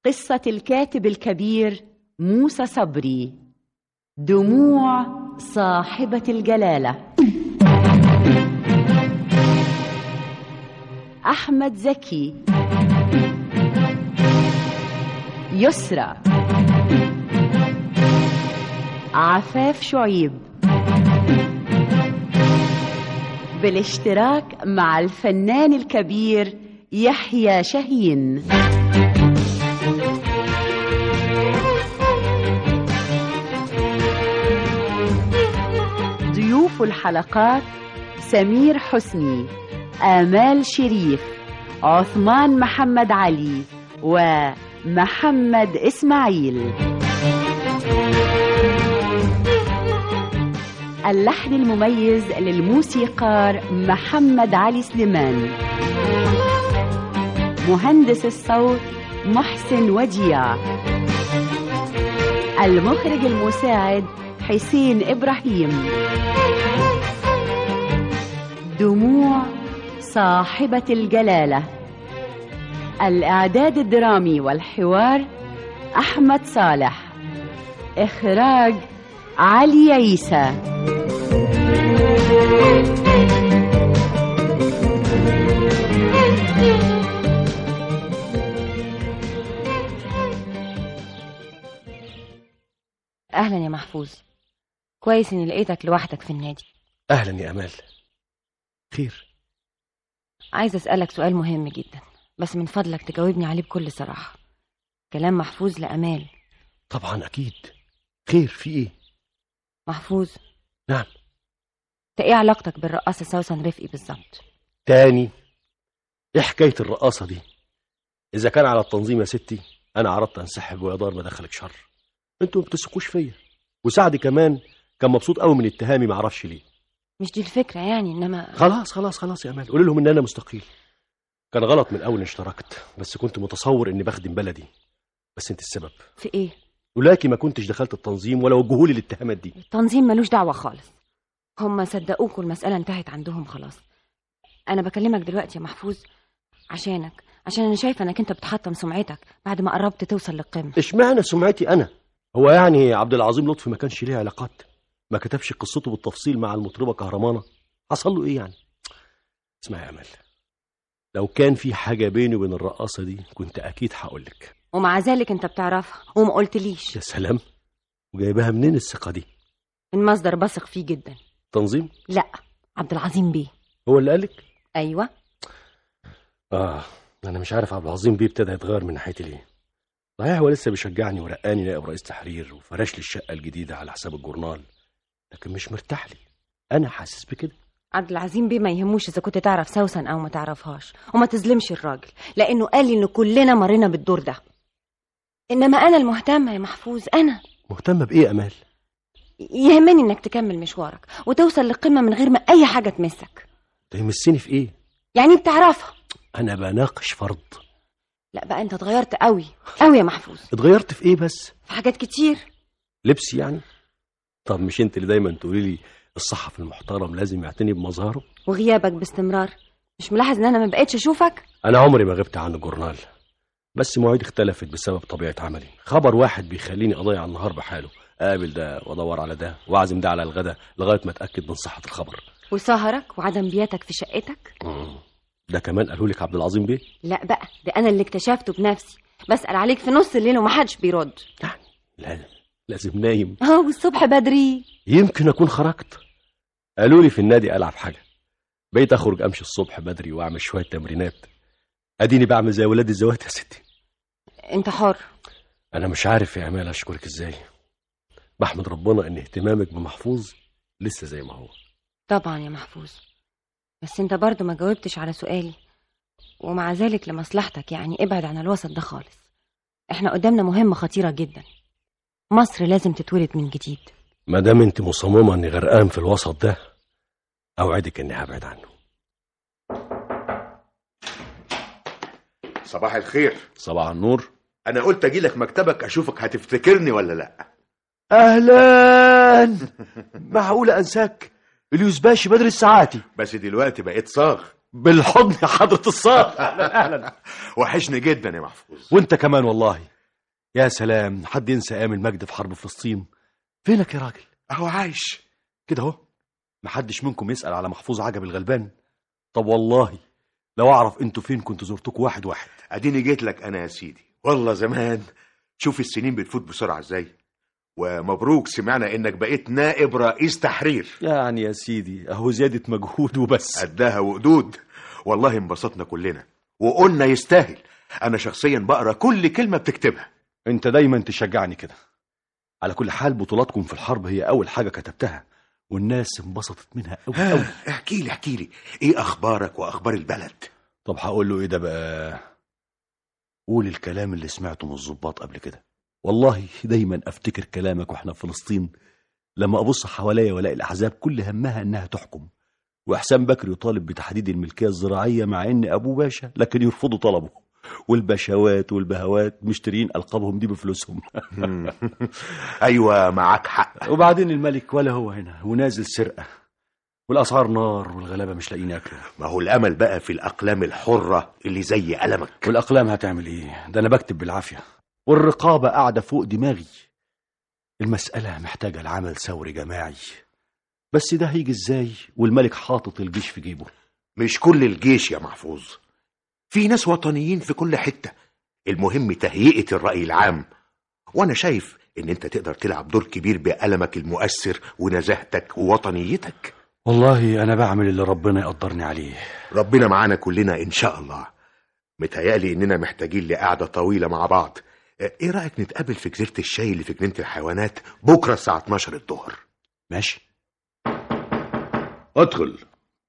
قصة الكاتب الكبير موسى صبري دموع صاحبة الجلالة أحمد زكي يسرى عفاف شعيب بالاشتراك مع الفنان الكبير يحيى شاهين ضيوف الحلقات سمير حسني آمال شريف عثمان محمد علي ومحمد إسماعيل اللحن المميز للموسيقار محمد علي سليمان مهندس الصوت محسن وديع المخرج المساعد حسين إبراهيم دموع صاحبة الجلالة الإعداد الدرامي والحوار أحمد صالح إخراج علي عيسى أهلا يا محفوظ كويس إني لقيتك لوحدك في النادي أهلا يا أمال خير عايز أسألك سؤال مهم جدا بس من فضلك تجاوبني عليه بكل صراحة كلام محفوظ لأمال طبعا أكيد خير في إيه محفوظ نعم انت ايه علاقتك بالرقاصة سوسن رفقي بالظبط تاني إيه حكاية الرقاصة دي إذا كان على التنظيم يا ستي أنا عرضت أنسحب ويدار ما دخلك شر أنتوا ما بتثقوش فيا وسعدي كمان كان مبسوط قوي من اتهامي معرفش ليه مش دي الفكرة يعني إنما خلاص خلاص خلاص يا أمال قولي لهم إن أنا مستقيل كان غلط من أول اشتركت بس كنت متصور إني بخدم بلدي بس أنت السبب في إيه ولكن ما كنتش دخلت التنظيم ولا وجهولي الاتهامات دي التنظيم ملوش دعوة خالص هم صدقوك والمسألة انتهت عندهم خلاص أنا بكلمك دلوقتي يا محفوظ عشانك عشان أنا شايفة إنك أنت بتحطم سمعتك بعد ما قربت توصل للقمة اشمعنى سمعتي أنا هو يعني عبد العظيم لطفي ما كانش ليه علاقات ما كتبش قصته بالتفصيل مع المطربة كهرمانة حصل له إيه يعني اسمعي يا أمل لو كان في حاجة بيني وبين الرقاصة دي كنت أكيد هقولك ومع ذلك أنت بتعرفها وما قلتليش يا سلام وجايبها منين الثقة دي من مصدر بثق فيه جدا تنظيم لا عبد العظيم بيه هو اللي قالك أيوة آه أنا مش عارف عبد العظيم بيه ابتدى يتغير من ناحيتي ليه صحيح هو لسه بيشجعني ورقاني نائب رئيس تحرير وفرش لي الشقة الجديدة على حساب الجورنال لكن مش مرتاح لي أنا حاسس بكده عبد العظيم بيه ما يهموش إذا كنت تعرف سوسن أو ما تعرفهاش وما تظلمش الراجل لأنه قال لي إن كلنا مرينا بالدور ده إنما أنا المهتمة يا محفوظ أنا مهتمة بإيه يا أمال يهمني إنك تكمل مشوارك وتوصل للقمة من غير ما أي حاجة تمسك ده يمسني في إيه يعني بتعرفها أنا بناقش فرض لا بقى أنت اتغيرت قوي قوي يا محفوظ اتغيرت في إيه بس في حاجات كتير لبسي يعني طب مش انت اللي دايما تقولي لي الصحفي المحترم لازم يعتني بمظهره وغيابك باستمرار مش ملاحظ إن أنا ما بقتش أشوفك انا عمري ما غبت عن الجورنال بس مواعيدي اختلفت بسبب طبيعه عملي خبر واحد بيخليني اضيع النهار بحاله اقابل ده وادور على ده واعزم ده على الغدا لغايه ما اتاكد من صحه الخبر وسهرك وعدم بياتك في شقتك مم. ده كمان قالوا لك عبد العظيم بيه لا بقى ده أنا اللي اكتشفته بنفسي بسأل عليك في نص الليل ومحدش بيرد يعني لا لازم نايم اه والصبح بدري يمكن اكون خرجت قالوا لي في النادي العب حاجه بقيت اخرج امشي الصبح بدري واعمل شويه تمرينات اديني بعمل زي ولاد الزوات يا ستي انت حر انا مش عارف يا امال اشكرك ازاي بحمد ربنا ان اهتمامك بمحفوظ لسه زي ما هو طبعا يا محفوظ بس انت برضو ما جاوبتش على سؤالي ومع ذلك لمصلحتك يعني ابعد عن الوسط ده خالص احنا قدامنا مهمة خطيرة جدا مصر لازم تتولد من جديد ما دام انت مصممه اني غرقان في الوسط ده اوعدك اني هبعد عنه صباح الخير صباح النور انا قلت اجي لك مكتبك اشوفك هتفتكرني ولا لا اهلا معقوله انساك اليوس باشا بدر الساعاتي بس دلوقتي بقيت صاغ بالحضن يا حضره الصاغ اهلا اهلا وحشني جدا يا محفوظ وانت كمان والله يا سلام حد ينسى ايام المجد في حرب فلسطين فينك يا راجل اهو عايش كده اهو محدش منكم يسأل على محفوظ عجب الغلبان طب والله لو اعرف انتوا فين كنت زرتكم واحد واحد اديني جيت لك انا يا سيدي والله زمان شوف السنين بتفوت بسرعه ازاي ومبروك سمعنا انك بقيت نائب رئيس تحرير يعني يا سيدي اهو زيادة مجهود وبس قدها وقدود والله انبسطنا كلنا وقلنا يستاهل انا شخصيا بقرا كل كلمه بتكتبها انت دايما تشجعني كده على كل حال بطولاتكم في الحرب هي اول حاجة كتبتها والناس انبسطت منها قوي قوي احكي لي احكي لي ايه اخبارك واخبار البلد طب هقول له ايه ده بقى قول الكلام اللي سمعته من الضباط قبل كده والله دايما افتكر كلامك واحنا في فلسطين لما ابص حواليا والاقي الاحزاب كل همها انها تحكم واحسان بكر يطالب بتحديد الملكيه الزراعيه مع ان ابوه باشا لكن يرفضوا طلبه والبشوات والبهوات مشترين القابهم دي بفلوسهم ايوه معاك حق وبعدين الملك ولا هو هنا ونازل سرقه والاسعار نار والغلابه مش لاقيين ياكلوا ما هو الامل بقى في الاقلام الحره اللي زي قلمك والاقلام هتعمل ايه ده انا بكتب بالعافيه والرقابه قاعده فوق دماغي المساله محتاجه لعمل ثوري جماعي بس ده هيجي ازاي والملك حاطط الجيش في جيبه مش كل الجيش يا محفوظ في ناس وطنيين في كل حته المهم تهيئه الراي العام وانا شايف ان انت تقدر تلعب دور كبير بقلمك المؤثر ونزاهتك ووطنيتك والله انا بعمل اللي ربنا يقدرني عليه ربنا معانا كلنا ان شاء الله متهيألي اننا محتاجين لقعده طويله مع بعض ايه رايك نتقابل في جزيره الشاي اللي في جنينه الحيوانات بكره الساعه 12 الظهر ماشي ادخل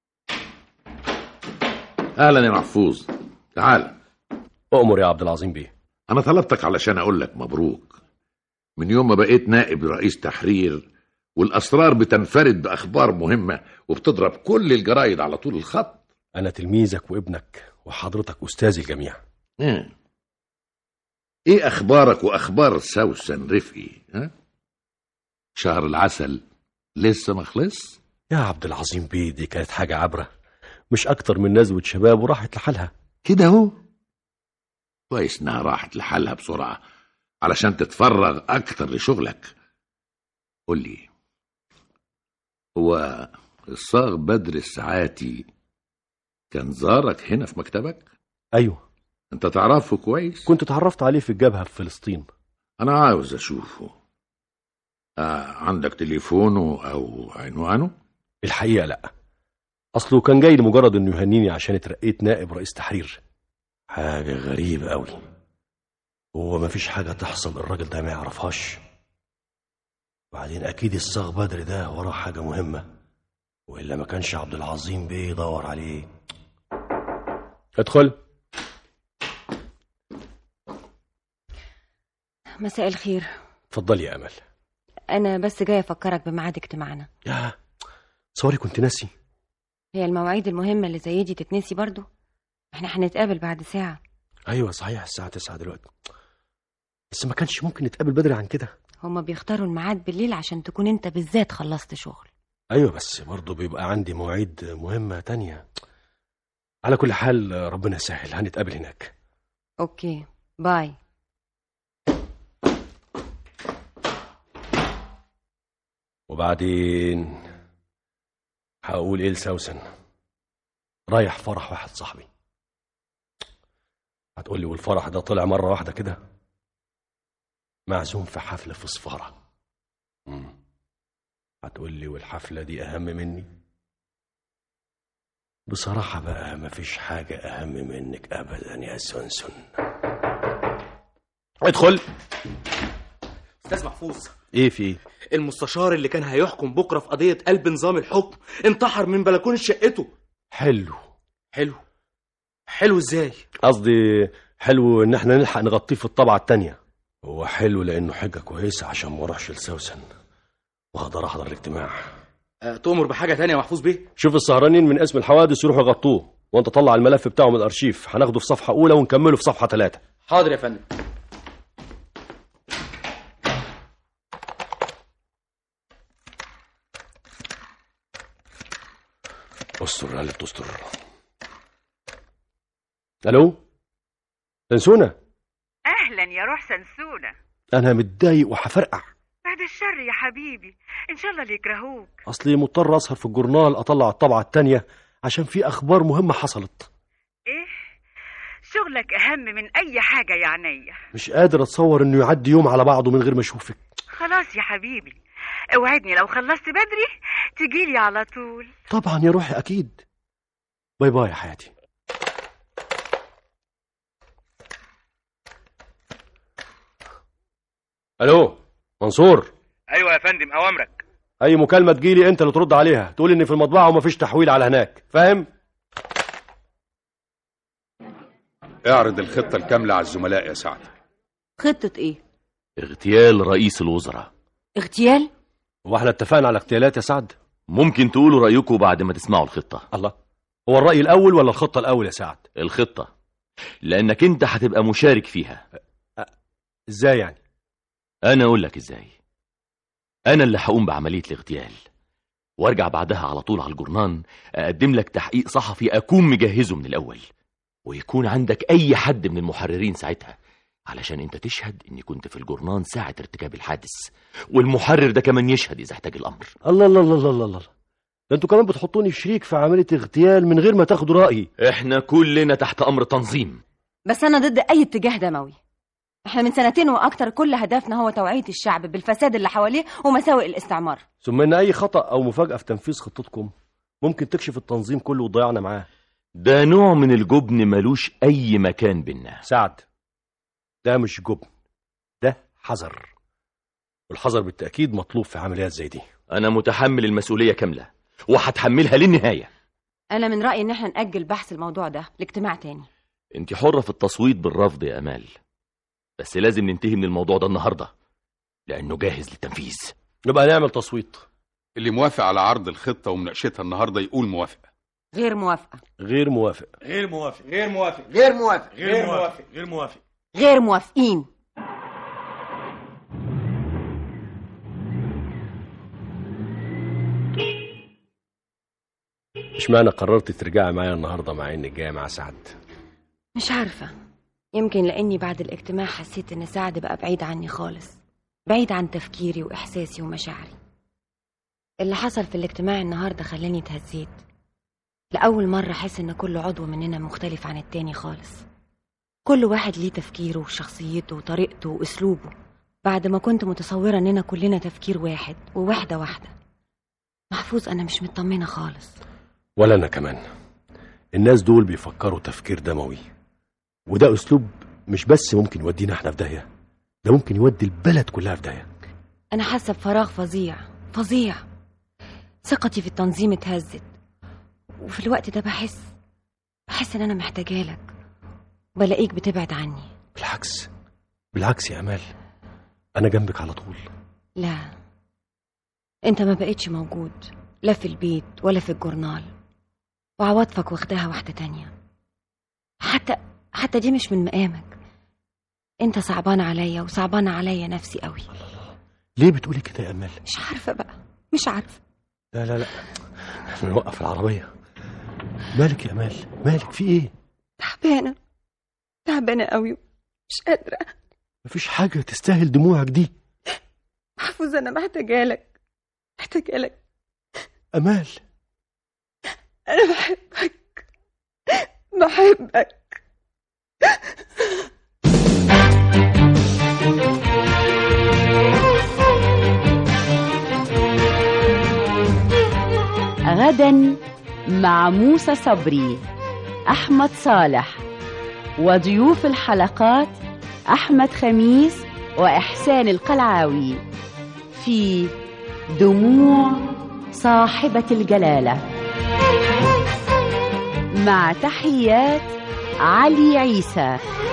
اهلا يا محفوظ تعال اؤمر يا عبد العظيم بيه انا طلبتك علشان اقول لك مبروك من يوم ما بقيت نائب رئيس تحرير والاسرار بتنفرد باخبار مهمه وبتضرب كل الجرايد على طول الخط انا تلميذك وابنك وحضرتك استاذ الجميع ايه ايه اخبارك واخبار سوسن رفقي ها شهر العسل لسه ما خلص يا عبد العظيم بيه دي كانت حاجه عبره مش اكتر من نزوه شباب وراحت لحالها كده اهو كويس انها راحت لحالها بسرعه علشان تتفرغ اكتر لشغلك قول لي هو الصاغ بدر الساعاتي كان زارك هنا في مكتبك ايوه انت تعرفه كويس كنت اتعرفت عليه في الجبهه في فلسطين انا عاوز اشوفه آه عندك تليفونه او عنوانه الحقيقه لا اصله كان جاي لمجرد انه يهنيني عشان اترقيت نائب رئيس تحرير حاجه غريبه قوي هو مفيش حاجه تحصل الراجل ده ما يعرفهاش وبعدين اكيد الصاغ بدر ده وراه حاجه مهمه والا ما كانش عبد العظيم بيه يدور عليه ادخل مساء الخير اتفضلي يا امل انا بس جايه افكرك بميعاد اجتماعنا يا سوري كنت ناسي هي المواعيد المهمه اللي زي دي تتنسي برضو احنا هنتقابل بعد ساعه ايوه صحيح الساعه 9 دلوقتي بس ما كانش ممكن نتقابل بدري عن كده هما بيختاروا الميعاد بالليل عشان تكون انت بالذات خلصت شغل ايوه بس برضه بيبقى عندي مواعيد مهمه تانية على كل حال ربنا يسهل هنتقابل هناك اوكي باي وبعدين هقول ايه لسوسن رايح فرح واحد صاحبي هتقول لي والفرح ده طلع مره واحده كده معزوم في حفله في صفاره مم. هتقول لي والحفله دي اهم مني بصراحه بقى مفيش حاجه اهم منك ابدا يا سنسن ادخل استاذ محفوظ ايه في ايه المستشار اللي كان هيحكم بكره في قضيه قلب نظام الحكم انتحر من بلكونه شقته حلو حلو حلو ازاي قصدي حلو ان احنا نلحق نغطيه في الطبعه التانية هو حلو لانه حاجه كويسه عشان ما اروحش لسوسن واقدر احضر الاجتماع أه تؤمر بحاجه تانية يا محفوظ بيه شوف السهرانين من اسم الحوادث يروحوا يغطوه وانت طلع الملف بتاعه من الارشيف هناخده في صفحه اولى ونكمله في صفحه ثلاثة حاضر يا فندم استر يا اللي بتستر الو تنسونا اهلا يا روح سنسونة انا متضايق وهفرقع بعد الشر يا حبيبي ان شاء الله اللي يكرهوك اصلي مضطر اسهر في الجورنال اطلع الطبعه التانية عشان في اخبار مهمه حصلت ايه شغلك اهم من اي حاجة يا عينيا مش قادر اتصور انه يعدي يوم على بعضه من غير ما اشوفك خلاص يا حبيبي اوعدني لو خلصت بدري تجيلي على طول طبعا يا روحي اكيد باي باي يا حياتي الو منصور ايوه يا فندم اوامرك اي مكالمه تجيلي انت اللي ترد عليها تقول اني في المطبعه ومفيش تحويل على هناك فاهم اعرض الخطة الكاملة على الزملاء يا سعد خطة ايه اغتيال رئيس الوزراء اغتيال هو احنا اتفقنا على اغتيالات يا سعد ممكن تقولوا رأيكم بعد ما تسمعوا الخطة الله هو الراي الاول ولا الخطه الاول يا سعد الخطة لأنك أنت هتبقى مشارك فيها ازاي يعني أنا أقول لك إزاي أنا اللي هقوم بعملية الاغتيال وارجع بعدها على طول على الجرنان أقدم لك تحقيق صحفي أكون مجهزه من الأول ويكون عندك أي حد من المحررين ساعتها علشان انت تشهد اني كنت في الجرنان ساعة ارتكاب الحادث والمحرر ده كمان يشهد اذا احتاج الامر الله الله الله الله الله, الله. ده انتوا كمان بتحطوني شريك في عمليه اغتيال من غير ما تاخدوا رايي احنا كلنا تحت امر تنظيم بس انا ضد اي اتجاه دموي احنا من سنتين واكتر كل هدفنا هو توعية الشعب بالفساد اللي حواليه ومساوئ الاستعمار ثم ان اي خطا او مفاجاه في تنفيذ خطتكم ممكن تكشف التنظيم كله وتضيعنا معاه ده نوع من الجبن ملوش اي مكان بينا سعد ده مش جبن ده حذر والحذر بالتاكيد مطلوب في عمليات زي دي انا متحمل المسؤولية كاملة وهتحملها للنهاية انا من رأيي ان احنا نأجل بحث الموضوع ده لاجتماع تاني انت حرة في التصويت بالرفض يا امال بس لازم ننتهي من الموضوع ده النهاردة لانه جاهز للتنفيذ نبقى نعمل تصويت اللي موافق على عرض الخطة ومناقشتها النهاردة يقول موافق غير موافقة غير موافق غير موافق غير موافق غير موافق غير موافق غير موافق غير موافقين اشمعنى قررت ترجعي معايا النهارده مع انك جايه مع سعد مش عارفة يمكن لاني بعد الاجتماع حسيت ان سعد بقى بعيد عني خالص بعيد عن تفكيري واحساسي ومشاعري اللي حصل في الاجتماع النهارده خلاني اتهزيت لأول مرة أحس إن كل عضو مننا مختلف عن التاني خالص كل واحد ليه تفكيره وشخصيته وطريقته وأسلوبه بعد ما كنت متصورة إننا كلنا تفكير واحد وواحدة واحدة محفوظ أنا مش مطمنة خالص ولا انا كمان الناس دول بيفكروا تفكير دموي وده اسلوب مش بس ممكن يودينا احنا في داهيه ده ممكن يودي البلد كلها في داهيه أنا حاسة بفراغ فظيع فظيع ثقتي في التنظيم اتهزت وفي الوقت ده بحس بحس إن أنا محتاجة لك بلاقيك بتبعد عني بالعكس بالعكس يا امال انا جنبك على طول لا انت ما بقتش موجود لا في البيت ولا في الجورنال وعواطفك واخداها واحدة تانية حتى حتى دي مش من مقامك انت صعبان عليا وصعبان عليا نفسي قوي ليه بتقولي كده يا امال مش عارفة بقى مش عارفة لا لا لا احنا نوقف العربيه مالك يا امال مالك في ايه تعبانة تعبانة قوي مش قادرة مفيش حاجه تستاهل دموعك دي محفوظ أنا محتاجة لك محتاجة لك امال أنا بحبك بحبك غدا مع موسى صبري أحمد صالح وضيوف الحلقات أحمد خميس وإحسان القلعاوي في دموع صاحبة الجلالة مع تحيات علي عيسى